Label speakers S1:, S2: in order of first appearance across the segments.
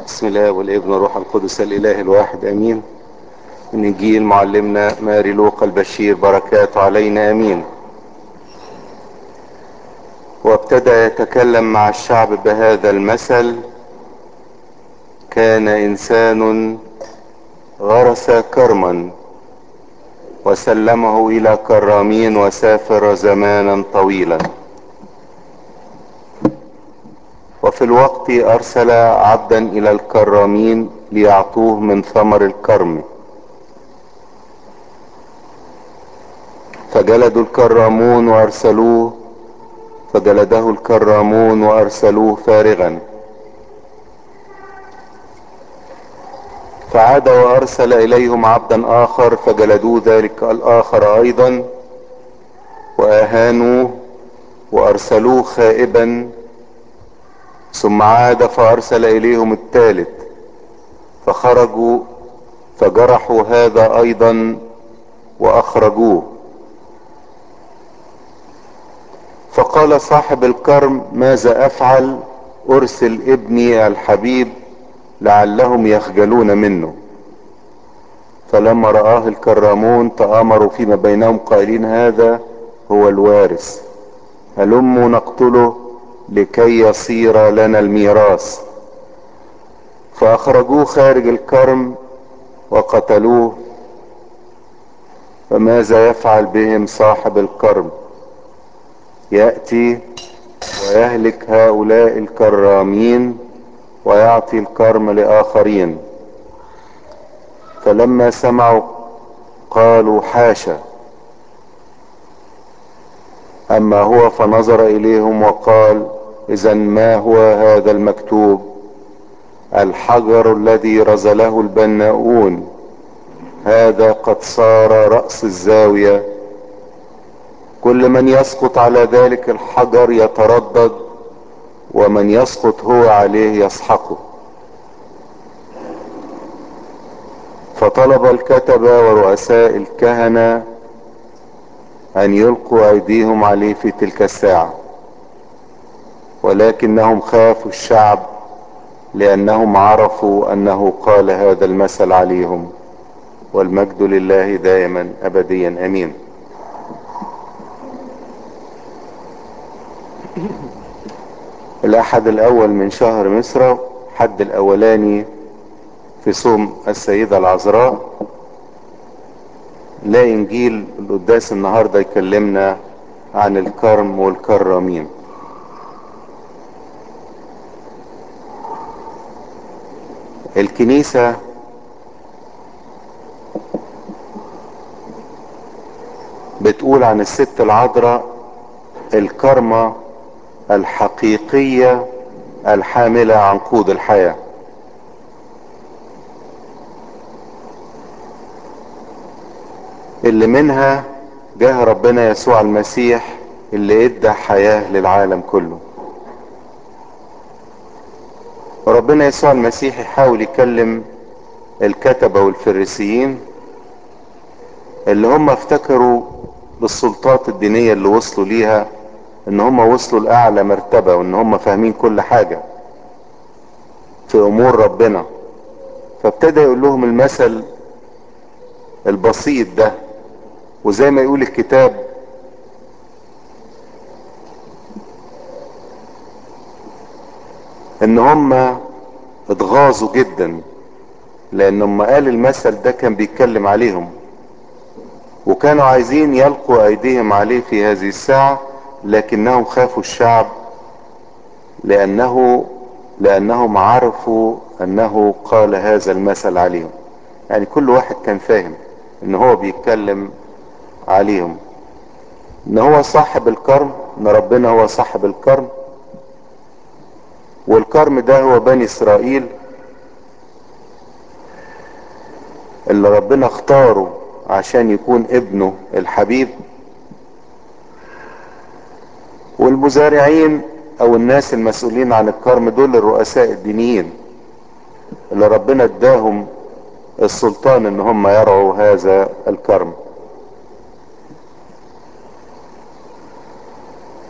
S1: بسم الله والابن والروح القدس الاله الواحد امين من انجيل معلمنا ماري لوقا البشير بركاته علينا امين وابتدى يتكلم مع الشعب بهذا المثل كان انسان غرس كرما وسلمه الى كرامين وسافر زمانا طويلا وفي الوقت ارسل عبدا الى الكرامين ليعطوه من ثمر الكرم فجلدوا الكرامون وارسلوه فجلده الكرامون وارسلوه فارغا فعاد وارسل اليهم عبدا اخر فجلدوه ذلك الاخر ايضا واهانوه وارسلوه خائبا ثم عاد فارسل اليهم الثالث فخرجوا فجرحوا هذا ايضا واخرجوه فقال صاحب الكرم ماذا افعل ارسل ابني الحبيب لعلهم يخجلون منه فلما رآه الكرامون تآمروا فيما بينهم قائلين هذا هو الوارث هلموا نقتله لكي يصير لنا الميراث فاخرجوه خارج الكرم وقتلوه فماذا يفعل بهم صاحب الكرم يأتي ويهلك هؤلاء الكرامين ويعطي الكرم لآخرين فلما سمعوا قالوا حاشا اما هو فنظر اليهم وقال اذا ما هو هذا المكتوب الحجر الذي رزله البناؤون هذا قد صار رأس الزاوية كل من يسقط على ذلك الحجر يتردد ومن يسقط هو عليه يسحقه فطلب الكتبة ورؤساء الكهنة ان يلقوا ايديهم عليه في تلك الساعة ولكنهم خافوا الشعب لانهم عرفوا انه قال هذا المثل عليهم والمجد لله دائما ابديا امين الاحد الاول من شهر مصر حد الاولاني في صوم السيدة العذراء لا انجيل القداس النهاردة يكلمنا عن الكرم والكرامين الكنيسة بتقول عن الست العذراء الكرمة الحقيقية الحاملة عنقود الحياة اللي منها جه ربنا يسوع المسيح اللي ادى حياة للعالم كله وربنا يسوع المسيح يحاول يكلم الكتبة والفريسيين اللي هم افتكروا بالسلطات الدينية اللي وصلوا ليها ان هم وصلوا لاعلى مرتبة وان هم فاهمين كل حاجة في امور ربنا فابتدى يقول لهم المثل البسيط ده وزي ما يقول الكتاب ان هم اتغاظوا جدا لان لما قال المثل ده كان بيتكلم عليهم وكانوا عايزين يلقوا ايديهم عليه في هذه الساعة لكنهم خافوا الشعب لانه لانهم عرفوا انه قال هذا المثل عليهم يعني كل واحد كان فاهم ان هو بيتكلم عليهم ان هو صاحب الكرم ان ربنا هو صاحب الكرم والكرم ده هو بني اسرائيل اللي ربنا اختاره عشان يكون ابنه الحبيب والمزارعين او الناس المسؤولين عن الكرم دول الرؤساء الدينيين اللي ربنا اداهم السلطان ان هم يرعوا هذا الكرم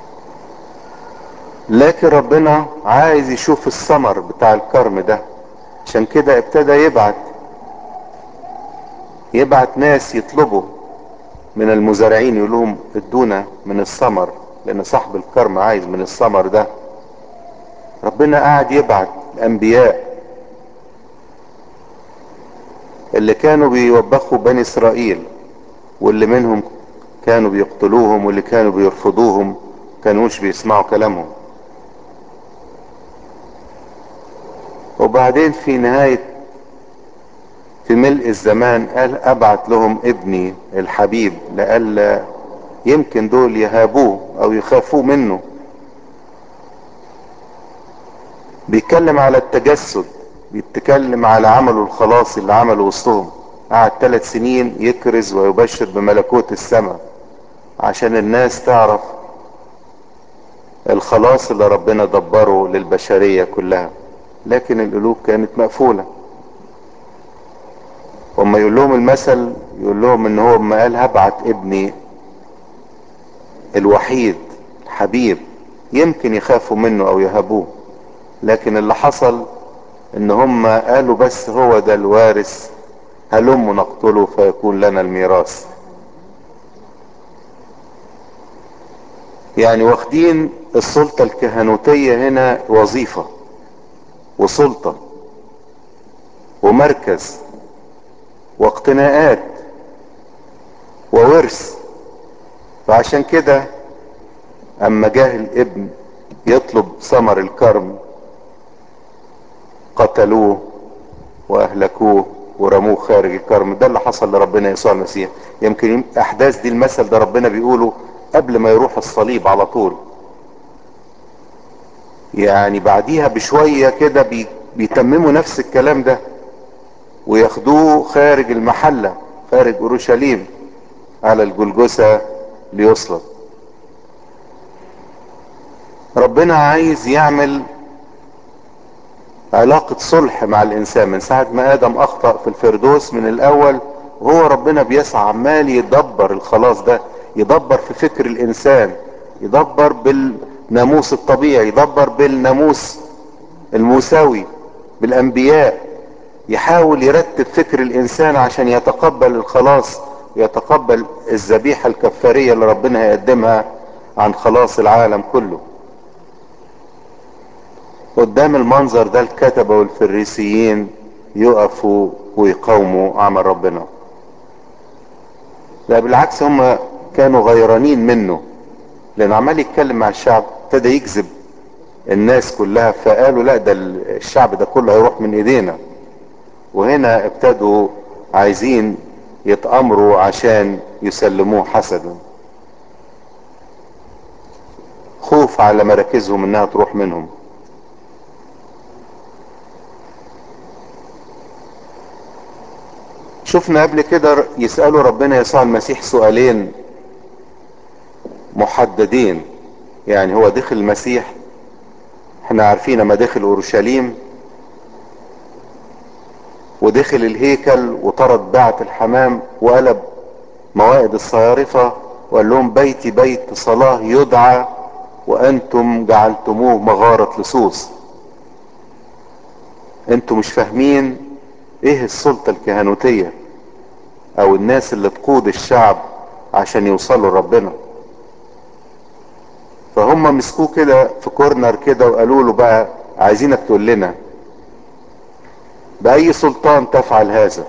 S1: لكن ربنا عايز يشوف الثمر بتاع الكرم ده عشان كده ابتدى يبعت يبعت ناس يطلبوا من المزارعين يقول لهم ادونا من الثمر لان صاحب الكرم عايز من الثمر ده ربنا قاعد يبعت الانبياء اللي كانوا بيوبخوا بني اسرائيل واللي منهم كانوا بيقتلوهم واللي كانوا بيرفضوهم كانوش بيسمعوا كلامهم وبعدين في نهاية في ملء الزمان قال ابعت لهم ابني الحبيب لألا يمكن دول يهابوه او يخافوه منه بيتكلم على التجسد بيتكلم على عمله الخلاصي اللي عمله وسطهم قعد ثلاث سنين يكرز ويبشر بملكوت السماء عشان الناس تعرف الخلاص اللي ربنا دبره للبشرية كلها لكن القلوب كانت مقفولة وما يقول لهم المثل يقول لهم ان هو ما قال هبعت ابني الوحيد الحبيب يمكن يخافوا منه او يهابوه لكن اللي حصل ان هم قالوا بس هو ده الوارث هلم نقتله فيكون لنا الميراث يعني واخدين السلطة الكهنوتية هنا وظيفة وسلطة ومركز واقتناءات وورث فعشان كده اما جاه الابن يطلب ثمر الكرم قتلوه واهلكوه ورموه خارج الكرم ده اللي حصل لربنا يسوع المسيح يمكن احداث دي المثل ده ربنا بيقوله قبل ما يروح الصليب على طول يعني بعديها بشوية كده بي بيتمموا نفس الكلام ده وياخدوه خارج المحلة خارج اورشليم على الجلجسة ليصلب ربنا عايز يعمل علاقة صلح مع الانسان من ساعة ما ادم اخطأ في الفردوس من الاول وهو ربنا بيسعى عمال يدبر الخلاص ده يدبر في فكر الانسان يدبر بالناموس الطبيعي يدبر بالناموس الموسوي بالانبياء يحاول يرتب فكر الانسان عشان يتقبل الخلاص ويتقبل الذبيحة الكفارية اللي ربنا هيقدمها عن خلاص العالم كله قدام المنظر ده الكتبة والفريسيين يقفوا ويقاوموا عمل ربنا لا بالعكس هم كانوا غيرانين منه لانه عمال يتكلم مع الشعب ابتدى يجذب الناس كلها فقالوا لا ده الشعب ده كله هيروح من ايدينا وهنا ابتدوا عايزين يتأمروا عشان يسلموه حسدا خوف على مراكزهم انها تروح منهم شفنا قبل كده يسألوا ربنا يسوع المسيح سؤالين محددين يعني هو دخل المسيح احنا عارفين لما دخل اورشليم ودخل الهيكل وطرد باعة الحمام وقلب موائد الصيارفة وقال لهم بيتي بيت صلاة يدعى وانتم جعلتموه مغارة لصوص انتم مش فاهمين ايه السلطة الكهنوتية او الناس اللي تقود الشعب عشان يوصلوا لربنا فهم مسكوه كده في كورنر كده وقالوا له بقى عايزينك تقول لنا بأي سلطان تفعل هذا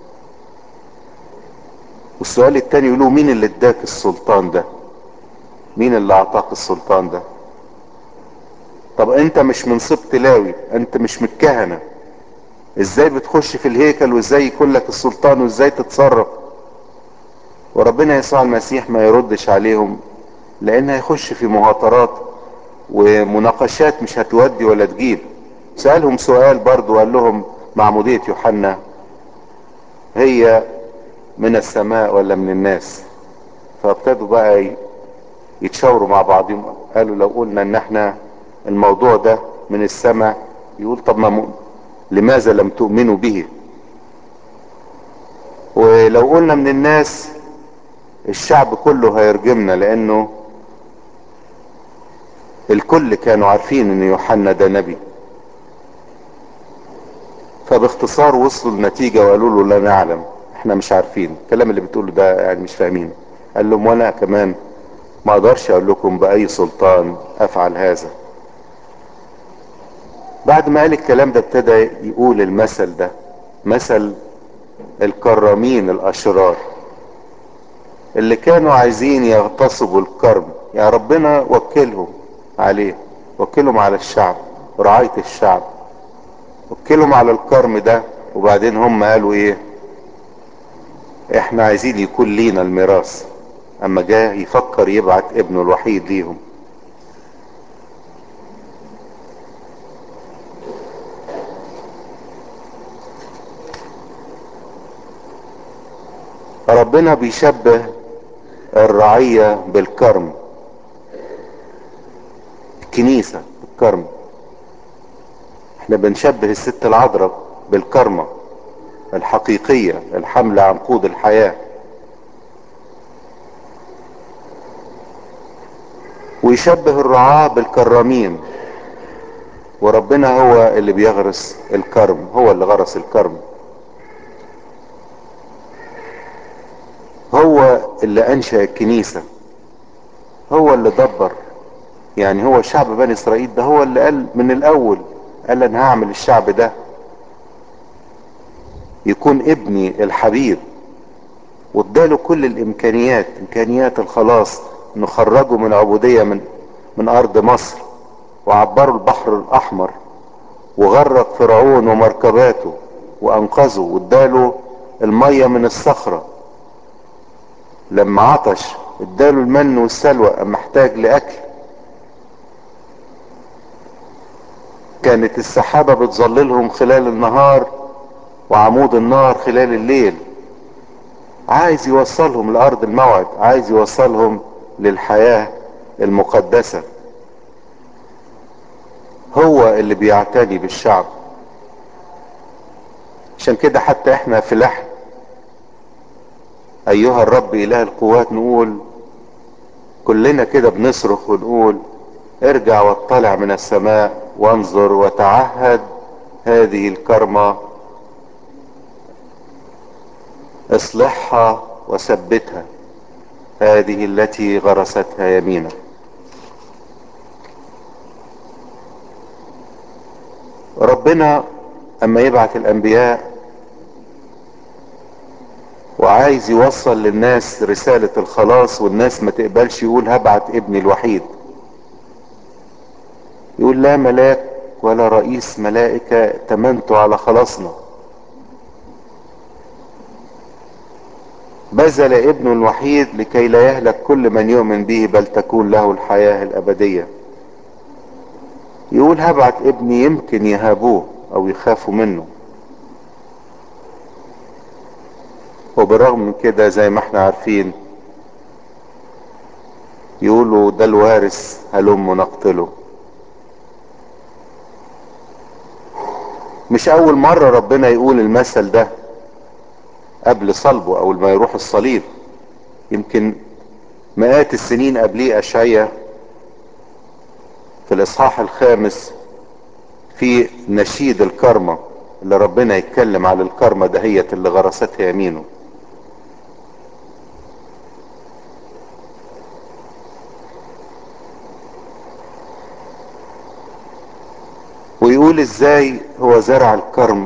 S1: والسؤال التاني يقولوا مين اللي اداك السلطان ده مين اللي اعطاك السلطان ده طب انت مش من سبط لاوي انت مش من الكهنة ازاي بتخش في الهيكل وازاي يكون لك السلطان وازاي تتصرف وربنا يسوع المسيح ما يردش عليهم لان هيخش في مهاترات ومناقشات مش هتودي ولا تجيب سألهم سؤال برضو قال لهم معمودية يوحنا هي من السماء ولا من الناس فابتدوا بقى يتشاوروا مع بعضهم قالوا لو قلنا ان احنا الموضوع ده من السماء يقول طب ما م... لماذا لم تؤمنوا به ولو قلنا من الناس الشعب كله هيرجمنا لانه الكل كانوا عارفين ان يوحنا ده نبي فباختصار وصلوا لنتيجة وقالوا له لا نعلم احنا مش عارفين الكلام اللي بتقوله ده يعني مش فاهمين قال لهم وانا كمان ما اقدرش اقول لكم باي سلطان افعل هذا بعد ما قال الكلام ده ابتدى يقول المثل ده مثل الكرامين الاشرار اللي كانوا عايزين يغتصبوا الكرم يا ربنا وكلهم عليه وكلهم على الشعب رعاية الشعب وكلهم على الكرم ده وبعدين هم قالوا ايه احنا عايزين يكون لينا الميراث اما جاء يفكر يبعت ابنه الوحيد ليهم ربنا بيشبه الرعية بالكرم الكنيسة بالكرم احنا بنشبه الست العذراء بالكرمة الحقيقية الحملة عن قود الحياة ويشبه الرعاة بالكرامين وربنا هو اللي بيغرس الكرم هو اللي غرس الكرم هو اللي انشأ الكنيسة هو اللي دبر يعني هو شعب بني اسرائيل ده هو اللي قال من الاول قال انا هعمل الشعب ده يكون ابني الحبيب واداله كل الامكانيات امكانيات الخلاص انه خرجوا من عبودية من من ارض مصر وعبروا البحر الاحمر وغرق فرعون ومركباته وانقذه واداله المية من الصخرة لما عطش اداله المن والسلوى اما احتاج لاكل كانت السحابة بتظللهم خلال النهار وعمود النار خلال الليل عايز يوصلهم لارض الموعد عايز يوصلهم للحياة المقدسة هو اللي بيعتني بالشعب عشان كده حتى احنا في لحن ايها الرب اله القوات نقول كلنا كده بنصرخ ونقول ارجع واطلع من السماء وانظر وتعهد هذه الكرمة اصلحها وثبتها هذه التي غرستها يمينك ربنا اما يبعث الانبياء وعايز يوصل للناس رسالة الخلاص والناس ما تقبلش يقول هبعت ابني الوحيد يقول لا ملاك ولا رئيس ملائكة تمنتوا على خلاصنا بذل ابنه الوحيد لكي لا يهلك كل من يؤمن به بل تكون له الحياة الأبدية يقول هبعت ابني يمكن يهابوه أو يخافوا منه وبالرغم من كده زي ما احنا عارفين يقولوا ده الوارث هلم نقتله مش اول مرة ربنا يقول المثل ده قبل صلبه اول ما يروح الصليب يمكن مئات السنين قبليه اشعيا في الاصحاح الخامس في نشيد الكرمة اللي ربنا يتكلم على الكرمة دهيت اللي غرستها يمينه ويقول ازاي هو زرع الكرم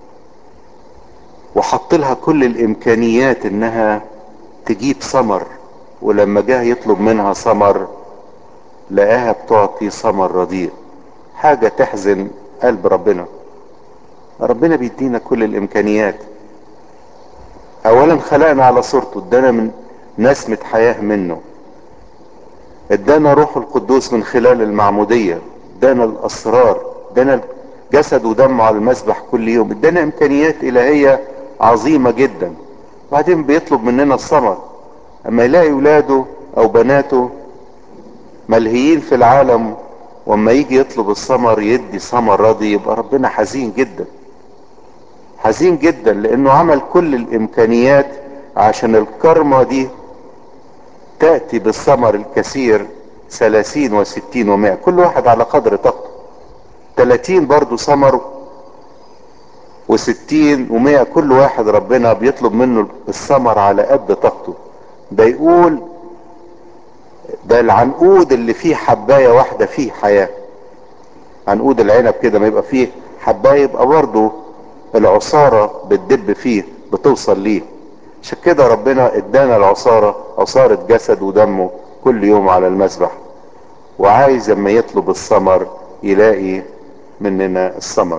S1: وحط لها كل الامكانيات انها تجيب ثمر ولما جه يطلب منها ثمر لقاها بتعطي ثمر رديء حاجة تحزن قلب ربنا ربنا بيدينا كل الامكانيات اولا خلقنا على صورته ادانا من نسمة حياة منه ادانا روح القدوس من خلال المعمودية ادانا الاسرار ادانا جسد ودم على المسبح كل يوم ادانا امكانيات الهية عظيمة جدا وبعدين بيطلب مننا الثمر اما يلاقي ولاده او بناته ملهيين في العالم واما يجي يطلب الثمر يدي ثمر راضي يبقى ربنا حزين جدا حزين جدا لانه عمل كل الامكانيات عشان الكرمة دي تأتي بالثمر الكثير ثلاثين وستين ومائة كل واحد على قدر طاقته تلاتين برضو ثمر وستين ومئة كل واحد ربنا بيطلب منه الثمر على قد طاقته ده يقول ده العنقود اللي فيه حباية واحدة فيه حياة عنقود العنب كده ما يبقى فيه حباية يبقى برضه العصارة بتدب فيه بتوصل ليه عشان كده ربنا ادانا العصارة عصارة جسد ودمه كل يوم على المذبح وعايز لما يطلب الثمر يلاقي مننا الثمر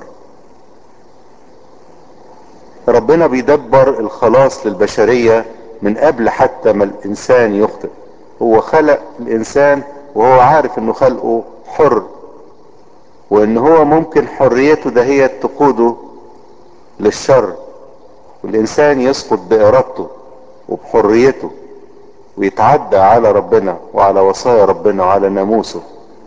S1: ربنا بيدبر الخلاص للبشرية من قبل حتى ما الانسان يخطئ هو خلق الانسان وهو عارف انه خلقه حر وان هو ممكن حريته ده هي تقوده للشر والانسان يسقط بارادته وبحريته ويتعدى على ربنا وعلى وصايا ربنا وعلى ناموسه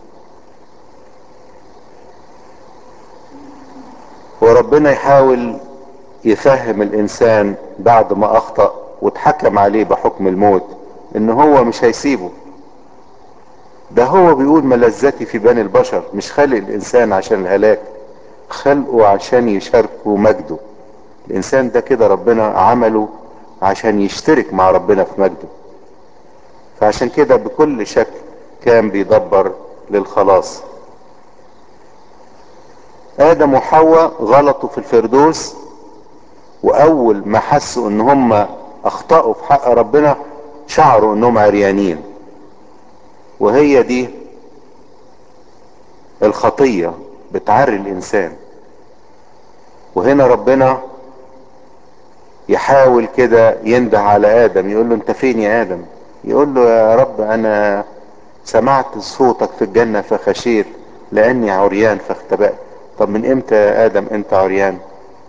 S1: وربنا يحاول يفهم الانسان بعد ما اخطأ واتحكم عليه بحكم الموت ان هو مش هيسيبه ده هو بيقول ملذتي في بني البشر مش خلق الانسان عشان الهلاك خلقه عشان يشاركوا مجده الانسان ده كده ربنا عمله عشان يشترك مع ربنا في مجده فعشان كده بكل شكل كان بيدبر للخلاص ادم وحواء غلطوا في الفردوس واول ما حسوا ان هم اخطأوا في حق ربنا شعروا انهم عريانين وهي دي الخطية بتعري الانسان وهنا ربنا يحاول كده ينده على ادم يقول له انت فين يا ادم يقول له يا رب انا سمعت صوتك في الجنة فخشيت لاني عريان فاختبأت طب من امتى يا ادم انت عريان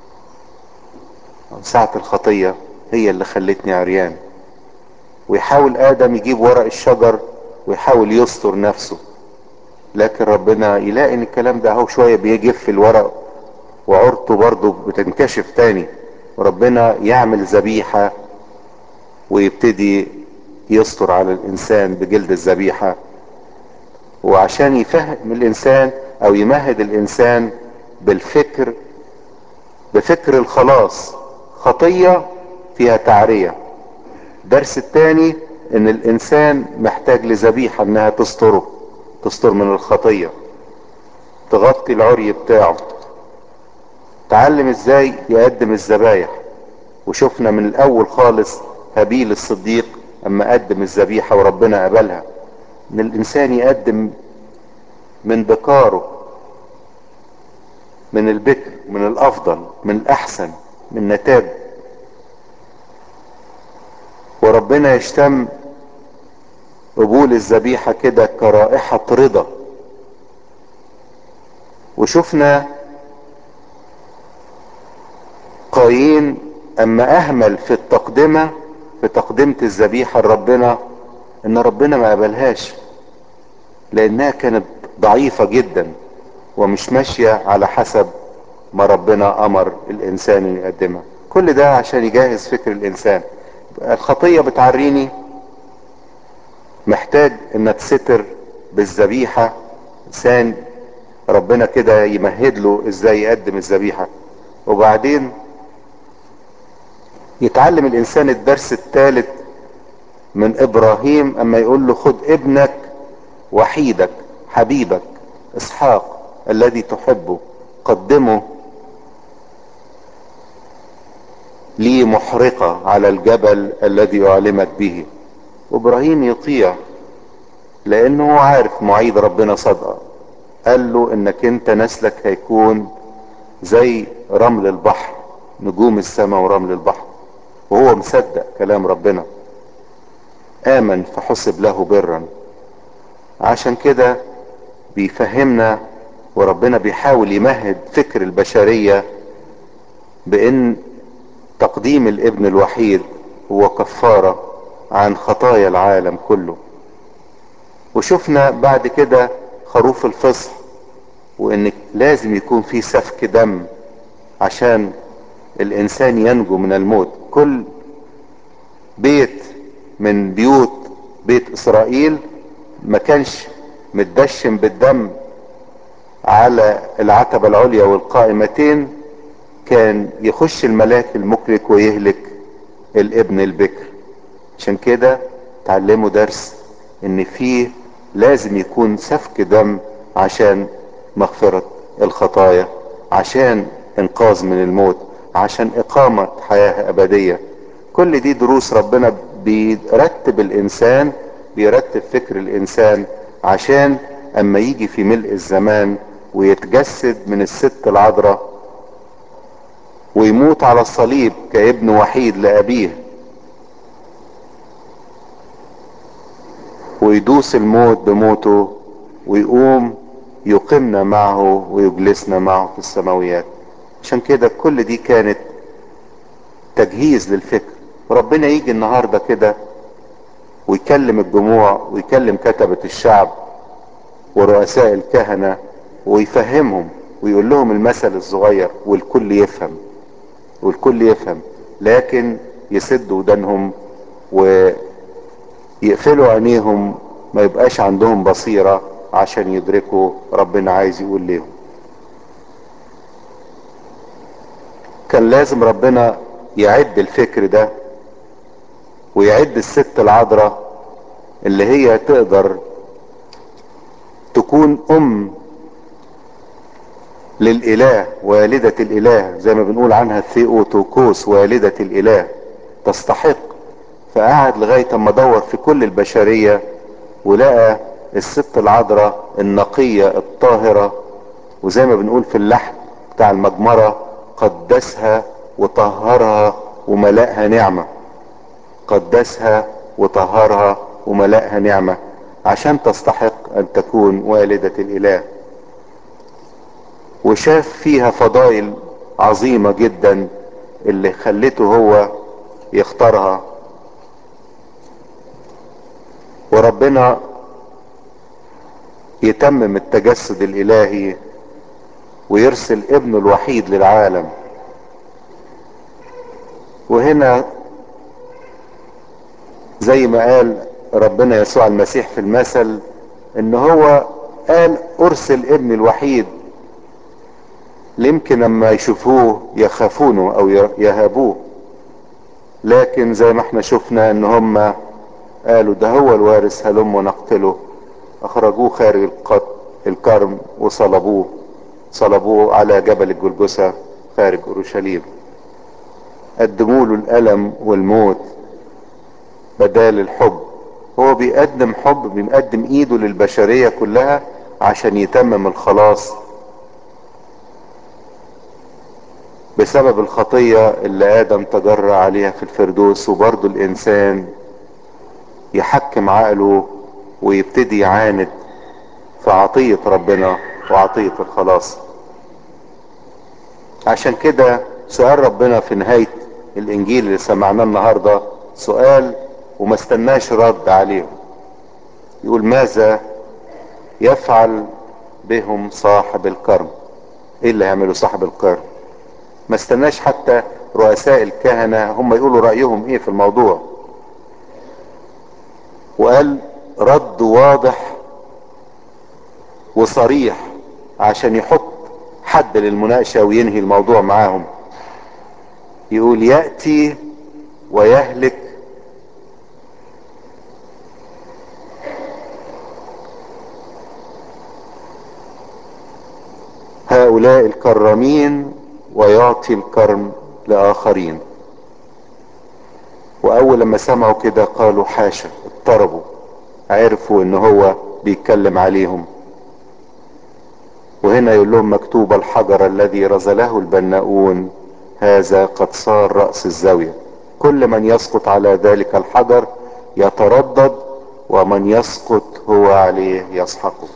S1: ساعة الخطية هي اللي خلتني عريان ويحاول ادم يجيب ورق الشجر ويحاول يستر نفسه لكن ربنا يلاقي ان الكلام ده اهو شوية بيجف الورق وعورته برضه بتنكشف تاني وربنا يعمل ذبيحة ويبتدي يستر على الانسان بجلد الذبيحة وعشان يفهم الانسان او يمهد الانسان بالفكر بفكر الخلاص خطية فيها تعرية درس التاني ان الانسان محتاج لذبيحة انها تستره تستر من الخطية تغطي العري بتاعه تعلم ازاي يقدم الذبايح وشفنا من الاول خالص هابيل الصديق اما قدم الذبيحة وربنا قبلها ان الانسان يقدم من بكاره من البكر من الافضل من الاحسن من نتاج وربنا يشتم قبول الذبيحة كده كرائحة رضا وشفنا قايين اما اهمل في التقدمة في تقدمة الذبيحة لربنا ان ربنا ما قبلهاش لانها كانت ضعيفة جدا ومش ماشية على حسب ما ربنا امر الانسان يقدمها كل ده عشان يجهز فكر الانسان الخطية بتعريني محتاج ان تستر بالذبيحة انسان ربنا كده يمهد له ازاي يقدم الذبيحة وبعدين يتعلم الانسان الدرس الثالث من ابراهيم اما يقول له خد ابنك وحيدك حبيبك اسحاق الذي تحبه قدمه لي محرقة على الجبل الذي اعلمك به وابراهيم يطيع لانه هو عارف مواعيد ربنا صادقة قال له انك انت نسلك هيكون زي رمل البحر نجوم السماء ورمل البحر وهو مصدق كلام ربنا امن فحسب له برا عشان كده بيفهمنا وربنا بيحاول يمهد فكر البشرية بان تقديم الابن الوحيد هو كفارة عن خطايا العالم كله وشفنا بعد كده خروف الفصح وان لازم يكون في سفك دم عشان الانسان ينجو من الموت كل بيت من بيوت بيت اسرائيل ما كانش متدشم بالدم على العتبة العليا والقائمتين كان يخش الملاك المكرك ويهلك الابن البكر عشان كده تعلموا درس ان فيه لازم يكون سفك دم عشان مغفرة الخطايا عشان انقاذ من الموت عشان اقامة حياة ابدية كل دي دروس ربنا بيرتب الانسان بيرتب فكر الانسان عشان اما يجي في ملء الزمان ويتجسد من الست العذراء ويموت على الصليب كابن وحيد لابيه ويدوس الموت بموته ويقوم يقيمنا معه ويجلسنا معه في السماويات عشان كده كل دي كانت تجهيز للفكر وربنا يجي النهاردة كده ويكلم الجموع ويكلم كتبة الشعب ورؤساء الكهنة ويفهمهم ويقول لهم المثل الصغير والكل يفهم والكل يفهم لكن يسدوا ودانهم ويقفلوا عينيهم ما يبقاش عندهم بصيرة عشان يدركوا ربنا عايز يقول ليهم كان لازم ربنا يعد الفكر ده ويعد الست العذراء اللي هي تقدر تكون ام للاله والدة الاله زي ما بنقول عنها ثيوتوكوس والدة الاله تستحق فقعد لغاية اما دور في كل البشرية ولقى الست العذراء النقية الطاهرة وزي ما بنقول في اللحن بتاع المجمرة قدسها وطهرها وملأها نعمة قدسها وطهرها وملأها نعمة عشان تستحق ان تكون والدة الاله وشاف فيها فضائل عظيمة جدا اللي خلته هو يختارها وربنا يتمم التجسد الالهي ويرسل ابنه الوحيد للعالم وهنا زي ما قال ربنا يسوع المسيح في المثل ان هو قال ارسل ابني الوحيد يمكن لما يشوفوه يخافونه او يهابوه لكن زي ما احنا شفنا ان هم قالوا ده هو الوارث هلم ونقتله اخرجوه خارج الكرم وصلبوه صلبوه على جبل الجلجسة خارج اورشليم قدموا له الالم والموت بدال الحب هو بيقدم حب بيقدم ايده للبشرية كلها عشان يتمم الخلاص بسبب الخطية اللي ادم تجرى عليها في الفردوس وبرضه الانسان يحكم عقله ويبتدي يعاند في عطية ربنا وعطية الخلاص عشان كده سؤال ربنا في نهاية الانجيل اللي سمعناه النهاردة سؤال وما استناش رد عليهم يقول ماذا يفعل بهم صاحب الكرم ايه اللي هيعمله صاحب الكرم ما استناش حتى رؤساء الكهنة هم يقولوا رأيهم ايه في الموضوع وقال رد واضح وصريح عشان يحط حد للمناقشة وينهي الموضوع معاهم يقول يأتي ويهلك هؤلاء الكرمين ويعطي الكرم لآخرين وأول لما سمعوا كده قالوا حاشا اضطربوا عرفوا ان هو بيتكلم عليهم وهنا يقول لهم مكتوب الحجر الذي رزله البناؤون هذا قد صار رأس الزاوية كل من يسقط على ذلك الحجر يتردد ومن يسقط هو عليه يسحقه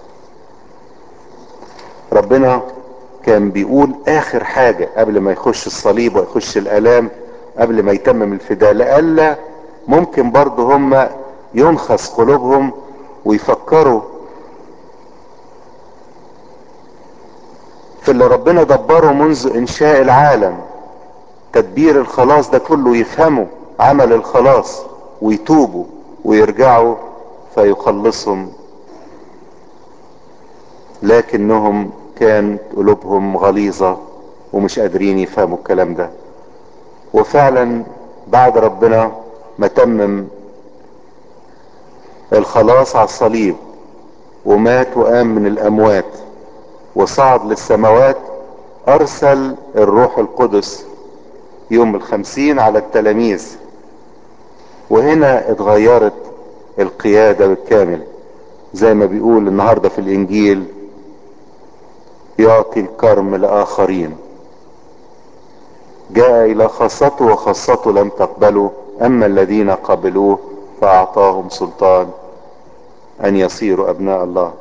S1: ربنا كان بيقول اخر حاجة قبل ما يخش الصليب ويخش الالام قبل ما يتمم الفداء لألا ممكن برضه هم ينخس قلوبهم ويفكروا في اللي ربنا دبره منذ انشاء العالم تدبير الخلاص ده كله يفهموا عمل الخلاص ويتوبوا ويرجعوا فيخلصهم لكنهم كانت قلوبهم غليظة ومش قادرين يفهموا الكلام ده وفعلا بعد ربنا ما تمم الخلاص على الصليب ومات وقام من الاموات وصعد للسماوات ارسل الروح القدس يوم الخمسين على التلاميذ وهنا اتغيرت القيادة بالكامل زي ما بيقول النهاردة في الانجيل يعطي الكرم لاخرين جاء الى خاصته وخاصته لم تقبله اما الذين قبلوه فاعطاهم سلطان ان يصيروا ابناء الله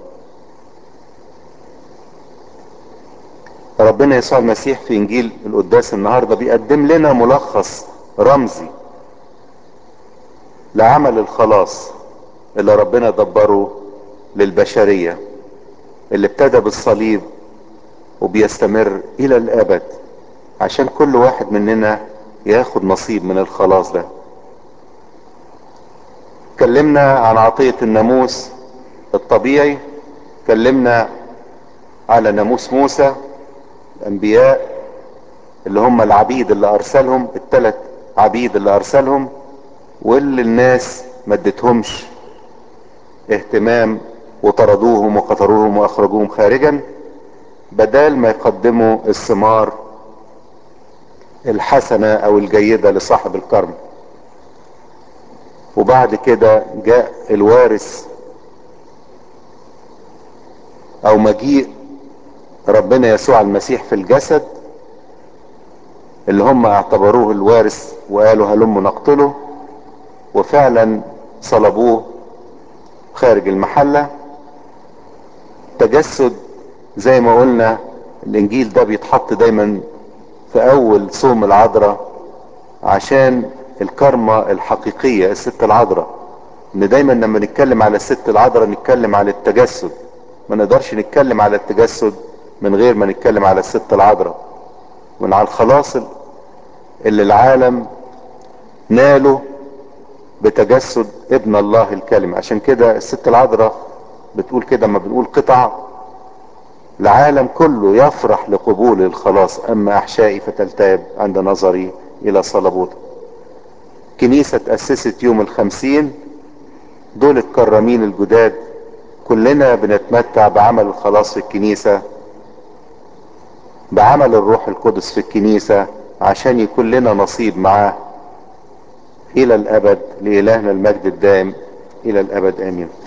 S1: ربنا يسوع المسيح في انجيل القداس النهارده بيقدم لنا ملخص رمزي لعمل الخلاص اللي ربنا دبره للبشرية اللي ابتدى بالصليب وبيستمر الى الابد عشان كل واحد مننا ياخد نصيب من الخلاص ده اتكلمنا عن عطية الناموس الطبيعي اتكلمنا على ناموس موسى الانبياء اللي هم العبيد اللي ارسلهم الثلاث عبيد اللي ارسلهم واللي الناس ما ادتهمش اهتمام وطردوهم وقتلوهم واخرجوهم خارجا بدال ما يقدموا الثمار الحسنة او الجيدة لصاحب الكرم وبعد كده جاء الوارث او مجيء ربنا يسوع المسيح في الجسد اللي هم اعتبروه الوارث وقالوا هلم نقتله وفعلا صلبوه خارج المحلة تجسد زي ما قلنا الانجيل ده بيتحط دايما في اول صوم العذراء عشان الكرمة الحقيقية الست العذراء ان دايما لما نتكلم على الست العذراء نتكلم على التجسد ما نقدرش نتكلم على التجسد من غير ما نتكلم على الست العذراء ومن على الخلاص اللي العالم ناله بتجسد ابن الله الكلمة عشان كده الست العذراء بتقول كده ما بنقول قطع العالم كله يفرح لقبول الخلاص اما احشائي فتلتهب عند نظري الى صلبوته كنيسة تأسست يوم الخمسين دول الكرامين الجداد كلنا بنتمتع بعمل الخلاص في الكنيسة بعمل الروح القدس في الكنيسة عشان يكون لنا نصيب معاه الى الابد لالهنا المجد الدائم الى الابد امين